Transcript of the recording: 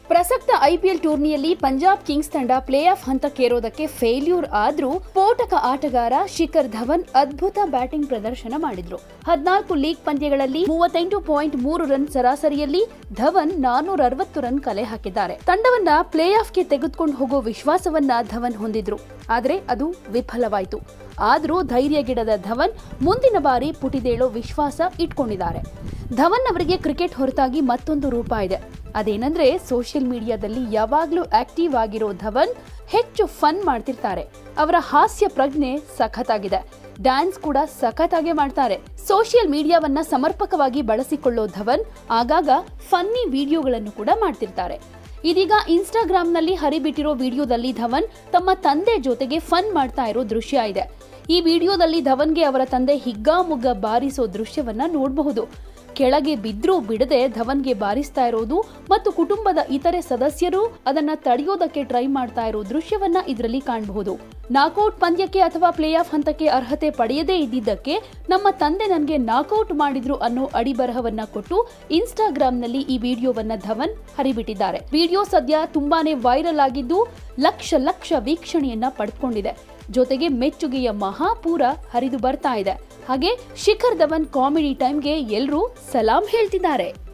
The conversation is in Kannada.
ಪ್ರಸಕ್ತ ಐಪಿಎಲ್ ಟೂರ್ನಿಯಲ್ಲಿ ಪಂಜಾಬ್ ಕಿಂಗ್ಸ್ ತಂಡ ಪ್ಲೇ ಆಫ್ ಹಂತಕ್ಕೇರೋದಕ್ಕೆ ಫೇಲ್ಯೂರ್ ಆದ್ರೂ ಸ್ಫೋಟಕ ಆಟಗಾರ ಶಿಖರ್ ಧವನ್ ಅದ್ಭುತ ಬ್ಯಾಟಿಂಗ್ ಪ್ರದರ್ಶನ ಮಾಡಿದ್ರು ಹದಿನಾಲ್ಕು ಲೀಗ್ ಪಂದ್ಯಗಳಲ್ಲಿ ಮೂವತ್ತೆಂಟು ಪಾಯಿಂಟ್ ಮೂರು ರನ್ ಸರಾಸರಿಯಲ್ಲಿ ಧವನ್ ನಾನೂರ ಅರವತ್ತು ರನ್ ಕಲೆ ಹಾಕಿದ್ದಾರೆ ತಂಡವನ್ನ ಪ್ಲೇ ಆಫ್ಗೆ ತೆಗೆದುಕೊಂಡು ಹೋಗೋ ವಿಶ್ವಾಸವನ್ನ ಧವನ್ ಹೊಂದಿದ್ರು ಆದ್ರೆ ಅದು ವಿಫಲವಾಯಿತು ಆದ್ರೂ ಧೈರ್ಯಗಿಡದ ಧವನ್ ಮುಂದಿನ ಬಾರಿ ಪುಟಿದೇಳೋ ವಿಶ್ವಾಸ ಇಟ್ಕೊಂಡಿದ್ದಾರೆ ಧವನ್ ಅವರಿಗೆ ಕ್ರಿಕೆಟ್ ಹೊರತಾಗಿ ಮತ್ತೊಂದು ರೂಪ ಇದೆ ಅದೇನಂದ್ರೆ ಸೋಷಿಯಲ್ ಮೀಡಿಯಾದಲ್ಲಿ ಯಾವಾಗ್ಲೂ ಆಕ್ಟಿವ್ ಆಗಿರೋ ಧವನ್ ಹೆಚ್ಚು ಫನ್ ಮಾಡ್ತಿರ್ತಾರೆ ಅವರ ಹಾಸ್ಯ ಪ್ರಜ್ಞೆ ಸಖತ್ತಾಗಿದೆ ಡ್ಯಾನ್ಸ್ ಕೂಡ ಸಖತ್ತಾಗೆ ಮಾಡ್ತಾರೆ ಸೋಷಿಯಲ್ ಮೀಡಿಯಾವನ್ನ ಸಮರ್ಪಕವಾಗಿ ಬಳಸಿಕೊಳ್ಳೋ ಧವನ್ ಆಗಾಗ ಫನ್ನಿ ವಿಡಿಯೋಗಳನ್ನು ಕೂಡ ಮಾಡ್ತಿರ್ತಾರೆ ಇದೀಗ ಇನ್ಸ್ಟಾಗ್ರಾಂನಲ್ಲಿ ಹರಿಬಿಟ್ಟಿರೋ ವಿಡಿಯೋದಲ್ಲಿ ಧವನ್ ತಮ್ಮ ತಂದೆ ಜೊತೆಗೆ ಫನ್ ಮಾಡ್ತಾ ಇರೋ ದೃಶ್ಯ ಇದೆ ಈ ವಿಡಿಯೋದಲ್ಲಿ ಧವನ್ಗೆ ಅವರ ತಂದೆ ಹಿಗ್ಗಾಮುಗ್ಗ ಬಾರಿಸೋ ದೃಶ್ಯವನ್ನ ನೋಡಬಹುದು ಕೆಳಗೆ ಬಿದ್ರೂ ಬಿಡದೆ ಧವನ್ಗೆ ಬಾರಿಸ್ತಾ ಇರೋದು ಮತ್ತು ಕುಟುಂಬದ ಇತರೆ ಸದಸ್ಯರು ಅದನ್ನ ತಡೆಯೋದಕ್ಕೆ ಟ್ರೈ ಮಾಡ್ತಾ ಇರೋ ದೃಶ್ಯವನ್ನ ಇದರಲ್ಲಿ ಕಾಣಬಹುದು ನಾಕೌಟ್ ಪಂದ್ಯಕ್ಕೆ ಅಥವಾ ಪ್ಲೇ ಆಫ್ ಹಂತಕ್ಕೆ ಅರ್ಹತೆ ಪಡೆಯದೇ ಇದ್ದಿದ್ದಕ್ಕೆ ನಮ್ಮ ತಂದೆ ನನಗೆ ನಾಕೌಟ್ ಮಾಡಿದ್ರು ಅನ್ನೋ ಅಡಿಬರಹವನ್ನ ಕೊಟ್ಟು ಇನ್ಸ್ಟಾಗ್ರಾಂನಲ್ಲಿ ಈ ವಿಡಿಯೋವನ್ನ ಧವನ್ ಹರಿಬಿಟ್ಟಿದ್ದಾರೆ ವಿಡಿಯೋ ಸದ್ಯ ತುಂಬಾನೇ ವೈರಲ್ ಆಗಿದ್ದು ಲಕ್ಷ ಲಕ್ಷ ವೀಕ್ಷಣೆಯನ್ನ ಪಡೆದುಕೊಂಡಿದೆ ಜೊತೆಗೆ ಮೆಚ್ಚುಗೆಯ ಮಹಾಪೂರ ಹರಿದು ಬರ್ತಾ ಇದೆ ಹಾಗೆ ಶಿಖರ್ ಧವನ್ ಕಾಮಿಡಿ ಟೈಮ್ಗೆ ಎಲ್ಲರೂ ಸಲಾಂ ಹೇಳ್ತಿದ್ದಾರೆ